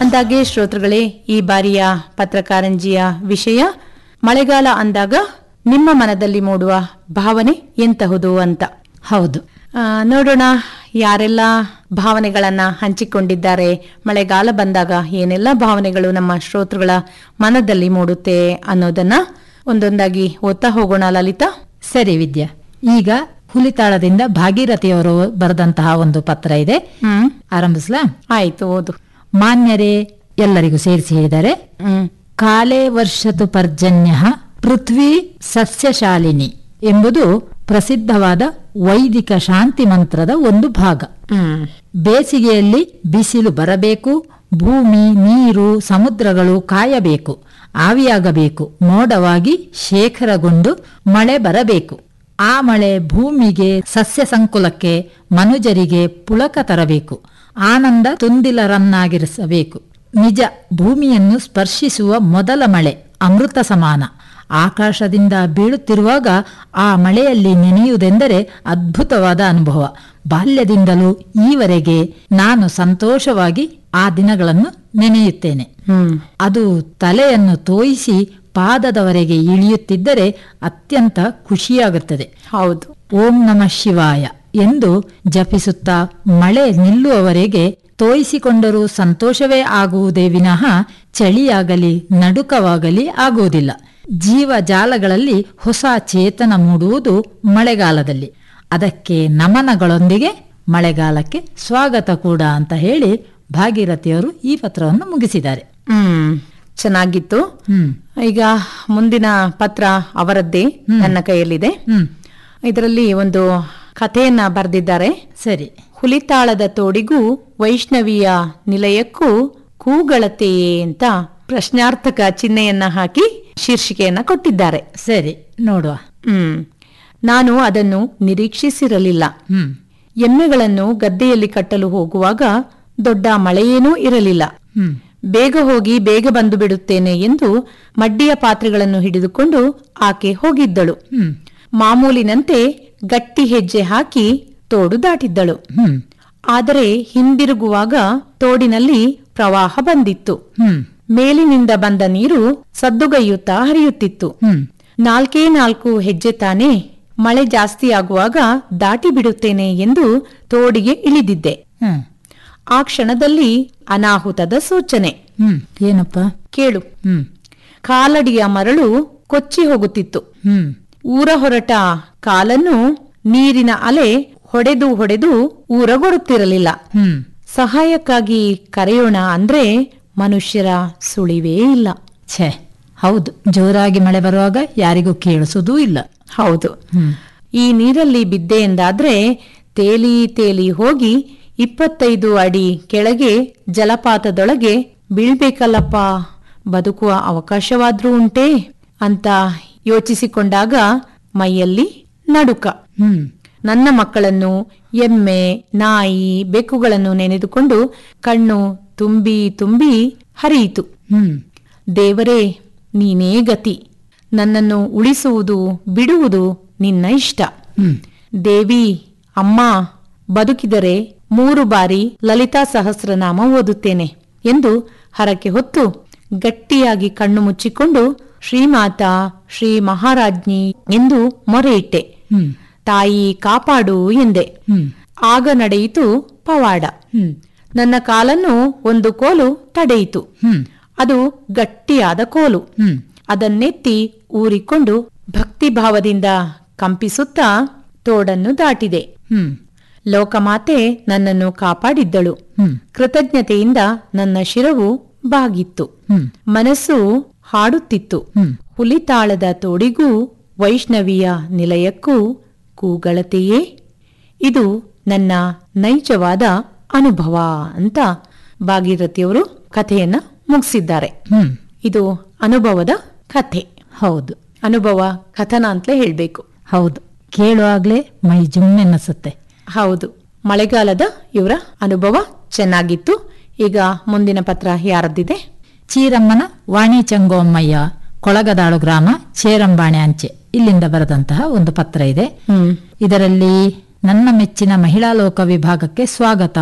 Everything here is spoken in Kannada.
ಅಂದಾಗೆ ಶ್ರೋತೃಗಳೇ ಈ ಬಾರಿಯ ಪತ್ರಕಾರಂಜಿಯ ವಿಷಯ ಮಳೆಗಾಲ ಅಂದಾಗ ನಿಮ್ಮ ಮನದಲ್ಲಿ ಮೂಡುವ ಭಾವನೆ ಎಂತಹುದು ಅಂತ ಹೌದು ಆ, ನೋಡೋಣ ಯಾರೆಲ್ಲ ಭಾವನೆಗಳನ್ನ ಹಂಚಿಕೊಂಡಿದ್ದಾರೆ ಮಳೆಗಾಲ ಬಂದಾಗ ಏನೆಲ್ಲ ಭಾವನೆಗಳು ನಮ್ಮ ಶ್ರೋತೃಗಳ ಮನದಲ್ಲಿ ಮೂಡುತ್ತೆ ಅನ್ನೋದನ್ನ ಒಂದೊಂದಾಗಿ ಓದ್ತಾ ಹೋಗೋಣ ಲಲಿತಾ ಸರಿ ವಿದ್ಯಾ ಈಗ ಹುಲಿತಾಳದಿಂದ ಭಾಗೀರಥಿಯವರು ಬರೆದಂತಹ ಒಂದು ಪತ್ರ ಇದೆ ಹ್ಮ್ ಆರಂಭಿಸ್ಲಾ ಆಯ್ತು ಓದು ಮಾನ್ಯರೇ ಎಲ್ಲರಿಗೂ ಸೇರಿಸಿ ಹೇಳಿದ್ದಾರೆ ಹ್ಮ್ ಕಾಲೇ ವರ್ಷತು ಪರ್ಜನ್ಯ ಪೃಥ್ವಿ ಸಸ್ಯಶಾಲಿನಿ ಎಂಬುದು ಪ್ರಸಿದ್ಧವಾದ ವೈದಿಕ ಶಾಂತಿ ಮಂತ್ರದ ಒಂದು ಭಾಗ ಹ್ಮ್ ಬೇಸಿಗೆಯಲ್ಲಿ ಬಿಸಿಲು ಬರಬೇಕು ಭೂಮಿ ನೀರು ಸಮುದ್ರಗಳು ಕಾಯಬೇಕು ಆವಿಯಾಗಬೇಕು ಮೋಡವಾಗಿ ಶೇಖರಗೊಂಡು ಮಳೆ ಬರಬೇಕು ಆ ಮಳೆ ಭೂಮಿಗೆ ಸಸ್ಯ ಸಂಕುಲಕ್ಕೆ ಮನುಜರಿಗೆ ಪುಳಕ ತರಬೇಕು ಆನಂದ ತುಂದಿಲರನ್ನಾಗಿರಿಸಬೇಕು ನಿಜ ಭೂಮಿಯನ್ನು ಸ್ಪರ್ಶಿಸುವ ಮೊದಲ ಮಳೆ ಅಮೃತ ಸಮಾನ ಆಕಾಶದಿಂದ ಬೀಳುತ್ತಿರುವಾಗ ಆ ಮಳೆಯಲ್ಲಿ ನೆನೆಯುವುದೆಂದರೆ ಅದ್ಭುತವಾದ ಅನುಭವ ಬಾಲ್ಯದಿಂದಲೂ ಈವರೆಗೆ ನಾನು ಸಂತೋಷವಾಗಿ ಆ ದಿನಗಳನ್ನು ನೆನೆಯುತ್ತೇನೆ ಹ್ಮ್ ಅದು ತಲೆಯನ್ನು ತೋಯಿಸಿ ಪಾದದವರೆಗೆ ಇಳಿಯುತ್ತಿದ್ದರೆ ಅತ್ಯಂತ ಖುಷಿಯಾಗುತ್ತದೆ ಹೌದು ಓಂ ನಮ ಶಿವಾಯ ಎಂದು ಜಪಿಸುತ್ತಾ ಮಳೆ ನಿಲ್ಲುವವರೆಗೆ ತೋಯಿಸಿಕೊಂಡರೂ ಸಂತೋಷವೇ ಆಗುವುದೇ ವಿನಃ ಚಳಿಯಾಗಲಿ ನಡುಕವಾಗಲಿ ಆಗುವುದಿಲ್ಲ ಜೀವಜಾಲಗಳಲ್ಲಿ ಹೊಸ ಚೇತನ ಮೂಡುವುದು ಮಳೆಗಾಲದಲ್ಲಿ ಅದಕ್ಕೆ ನಮನಗಳೊಂದಿಗೆ ಮಳೆಗಾಲಕ್ಕೆ ಸ್ವಾಗತ ಕೂಡ ಅಂತ ಹೇಳಿ ಭಾಗೀರಥಿಯವರು ಈ ಪತ್ರವನ್ನು ಮುಗಿಸಿದ್ದಾರೆ ಹ್ಮ್ ಚೆನ್ನಾಗಿತ್ತು ಹ್ಮ್ ಈಗ ಮುಂದಿನ ಪತ್ರ ಅವರದ್ದೇ ನನ್ನ ಕೈಯಲ್ಲಿದೆ ಹ್ಮ್ ಇದರಲ್ಲಿ ಒಂದು ಕಥೆಯನ್ನ ಬರೆದಿದ್ದಾರೆ ಸರಿ ಹುಲಿತಾಳದ ತೋಡಿಗೂ ವೈಷ್ಣವಿಯ ನಿಲಯಕ್ಕೂ ಕೂಗಳತೆಯೇ ಅಂತ ಪ್ರಶ್ನಾರ್ಥಕ ಚಿಹ್ನೆಯನ್ನ ಹಾಕಿ ಶೀರ್ಷಿಕೆಯನ್ನ ಕೊಟ್ಟಿದ್ದಾರೆ ಸರಿ ನೋಡುವ ಹ್ಮ್ ನಾನು ಅದನ್ನು ನಿರೀಕ್ಷಿಸಿರಲಿಲ್ಲ ಹ್ಮ್ ಎಮ್ಮೆಗಳನ್ನು ಗದ್ದೆಯಲ್ಲಿ ಕಟ್ಟಲು ಹೋಗುವಾಗ ದೊಡ್ಡ ಮಳೆಯೇನೂ ಇರಲಿಲ್ಲ ಹ್ಮ್ ಬೇಗ ಹೋಗಿ ಬೇಗ ಬಂದು ಬಿಡುತ್ತೇನೆ ಎಂದು ಮಡ್ಡಿಯ ಪಾತ್ರೆಗಳನ್ನು ಹಿಡಿದುಕೊಂಡು ಆಕೆ ಹೋಗಿದ್ದಳು ಹ್ಮ್ ಮಾಮೂಲಿನಂತೆ ಗಟ್ಟಿ ಹೆಜ್ಜೆ ಹಾಕಿ ತೋಡು ದಾಟಿದ್ದಳು ಹ್ಮ್ ಆದರೆ ಹಿಂದಿರುಗುವಾಗ ತೋಡಿನಲ್ಲಿ ಪ್ರವಾಹ ಬಂದಿತ್ತು ಹ್ಮ್ ಮೇಲಿನಿಂದ ಬಂದ ನೀರು ಸದ್ದುಗೈಯುತ್ತಾ ಹರಿಯುತ್ತಿತ್ತು ಹ್ಮ್ ನಾಲ್ಕೇ ನಾಲ್ಕು ಹೆಜ್ಜೆ ತಾನೇ ಮಳೆ ಜಾಸ್ತಿ ಆಗುವಾಗ ದಾಟಿ ಬಿಡುತ್ತೇನೆ ಎಂದು ತೋಡಿಗೆ ಇಳಿದಿದ್ದೆ ಹ್ಮ್ ಆ ಕ್ಷಣದಲ್ಲಿ ಅನಾಹುತದ ಸೂಚನೆ ಹ್ಮ್ ಏನಪ್ಪ ಕೇಳು ಹ್ಮ್ ಕಾಲಡಿಯ ಮರಳು ಕೊಚ್ಚಿ ಹೋಗುತ್ತಿತ್ತು ಹ್ಮ್ ಊರ ಹೊರಟ ಕಾಲನ್ನು ನೀರಿನ ಅಲೆ ಹೊಡೆದು ಹೊಡೆದು ಊರಗೊಡುತ್ತಿರಲಿಲ್ಲ ಹ್ಮ್ ಸಹಾಯಕ್ಕಾಗಿ ಕರೆಯೋಣ ಅಂದ್ರೆ ಮನುಷ್ಯರ ಸುಳಿವೇ ಇಲ್ಲ ಛೇ ಹೌದು ಜೋರಾಗಿ ಮಳೆ ಬರುವಾಗ ಯಾರಿಗೂ ಕೇಳಿಸುವುದೂ ಇಲ್ಲ ಹೌದು ಹ್ಮ್ ಈ ನೀರಲ್ಲಿ ಬಿದ್ದೆ ಎಂದಾದ್ರೆ ತೇಲಿ ತೇಲಿ ಹೋಗಿ ಇಪ್ಪತ್ತೈದು ಅಡಿ ಕೆಳಗೆ ಜಲಪಾತದೊಳಗೆ ಬೀಳ್ಬೇಕಲ್ಲಪ್ಪ ಬದುಕುವ ಅವಕಾಶವಾದ್ರೂ ಉಂಟೇ ಅಂತ ಯೋಚಿಸಿಕೊಂಡಾಗ ಮೈಯಲ್ಲಿ ನಡುಕ ಹ್ಮ್ ನನ್ನ ಮಕ್ಕಳನ್ನು ಎಮ್ಮೆ ನಾಯಿ ಬೆಕ್ಕುಗಳನ್ನು ನೆನೆದುಕೊಂಡು ಕಣ್ಣು ತುಂಬಿ ತುಂಬಿ ಹರಿಯಿತು ಹ್ಮ್ ದೇವರೇ ನೀನೇ ಗತಿ ನನ್ನನ್ನು ಉಳಿಸುವುದು ಬಿಡುವುದು ನಿನ್ನ ಇಷ್ಟ ಹ್ಮ್ ದೇವಿ ಅಮ್ಮ ಬದುಕಿದರೆ ಮೂರು ಬಾರಿ ಲಲಿತಾ ಸಹಸ್ರನಾಮ ಓದುತ್ತೇನೆ ಎಂದು ಹರಕೆ ಹೊತ್ತು ಗಟ್ಟಿಯಾಗಿ ಕಣ್ಣು ಮುಚ್ಚಿಕೊಂಡು ಶ್ರೀಮಾತಾ ಶ್ರೀ ಮಹಾರಾಜ್ಞಿ ಎಂದು ಮೊರೆಯಿಟ್ಟೆ ಹ್ಮ್ ತಾಯಿ ಕಾಪಾಡು ಎಂದೆ ಹ್ಮ್ ಆಗ ನಡೆಯಿತು ಪವಾಡ ಹ್ಮ್ ನನ್ನ ಕಾಲನ್ನು ಒಂದು ಕೋಲು ತಡೆಯಿತು ಹ್ಮ್ ಅದು ಗಟ್ಟಿಯಾದ ಕೋಲು ಹ್ಮ್ ಅದನ್ನೆತ್ತಿ ಊರಿಕೊಂಡು ಭಕ್ತಿಭಾವದಿಂದ ಕಂಪಿಸುತ್ತಾ ತೋಡನ್ನು ದಾಟಿದೆ ಹ್ಮ್ ಲೋಕಮಾತೆ ನನ್ನನ್ನು ಕಾಪಾಡಿದ್ದಳು ಹ್ಮ್ ಕೃತಜ್ಞತೆಯಿಂದ ನನ್ನ ಶಿರವು ಬಾಗಿತ್ತು ಹ್ಮ್ ಮನಸ್ಸು ಹಾಡುತ್ತಿತ್ತು ಹ್ಮ್ ಹುಲಿತಾಳದ ತೋಡಿಗೂ ವೈಷ್ಣವಿಯ ನಿಲಯಕ್ಕೂ ಕೂಗಳತೆಯೇ ಇದು ನನ್ನ ನೈಜವಾದ ಅನುಭವ ಅಂತ ಭಾಗೀರಥಿಯವರು ಕಥೆಯನ್ನ ಮುಗಿಸಿದ್ದಾರೆ ಹ್ಮ್ ಇದು ಅನುಭವದ ಕಥೆ ಹೌದು ಅನುಭವ ಕಥನ ಅಂತಲೇ ಹೇಳ್ಬೇಕು ಹೌದು ಕೇಳುವಾಗ್ಲೇ ಮೈ ಜುಮ್ಮೆನ್ನಿಸುತ್ತೆ ಹೌದು ಮಳೆಗಾಲದ ಇವರ ಅನುಭವ ಚೆನ್ನಾಗಿತ್ತು ಈಗ ಮುಂದಿನ ಪತ್ರ ಯಾರದ್ದಿದೆ ಚೀರಮ್ಮನ ವಾಣಿ ಚಂಗೋಮ್ಮಯ್ಯ ಕೊಳಗದಾಳು ಗ್ರಾಮ ಚೇರಂಬಾಣೆ ಅಂಚೆ ಇಲ್ಲಿಂದ ಬರೆದಂತಹ ಒಂದು ಪತ್ರ ಇದೆ ಹ್ಮ್ ಇದರಲ್ಲಿ ನನ್ನ ಮೆಚ್ಚಿನ ಮಹಿಳಾ ಲೋಕ ವಿಭಾಗಕ್ಕೆ ಸ್ವಾಗತ